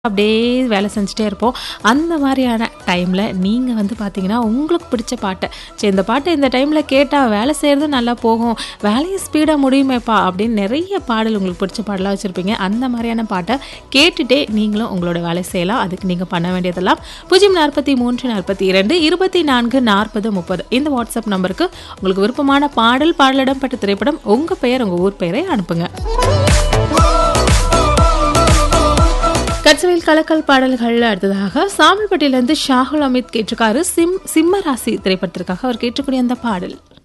அப்படியே வேலை செஞ்சுட்டே இருப்போம் அந்த மாதிரியான டைமில் நீங்கள் வந்து பார்த்தீங்கன்னா உங்களுக்கு பிடிச்ச பாட்டை சரி இந்த பாட்டை இந்த டைமில் கேட்டால் வேலை செய்கிறதும் நல்லா போகும் வேலையும் ஸ்பீடாக முடியுமேப்பா அப்படின்னு நிறைய பாடல் உங்களுக்கு பிடிச்ச பாடலாக வச்சுருப்பீங்க அந்த மாதிரியான பாட்டை கேட்டுட்டே நீங்களும் உங்களோட வேலை செய்யலாம் அதுக்கு நீங்கள் பண்ண வேண்டியதெல்லாம் பூஜ்ஜியம் நாற்பத்தி மூன்று நாற்பத்தி இரண்டு இருபத்தி நான்கு நாற்பது முப்பது இந்த வாட்ஸ்அப் நம்பருக்கு உங்களுக்கு விருப்பமான பாடல் பாடலிடம் பட்ட திரைப்படம் உங்கள் பெயர் உங்கள் ஊர் பெயரை அனுப்புங்க கட்சவில் கலக்கல் பாடல்கள் அடுத்ததாக சாமிப்பட்டியிலிருந்து ஷாகுல் அமித் கேட்டிருக்காரு சிம் சிம்ம ராசி திரைப்படத்திற்காக அவர் கேட்டக்கூடிய அந்த பாடல்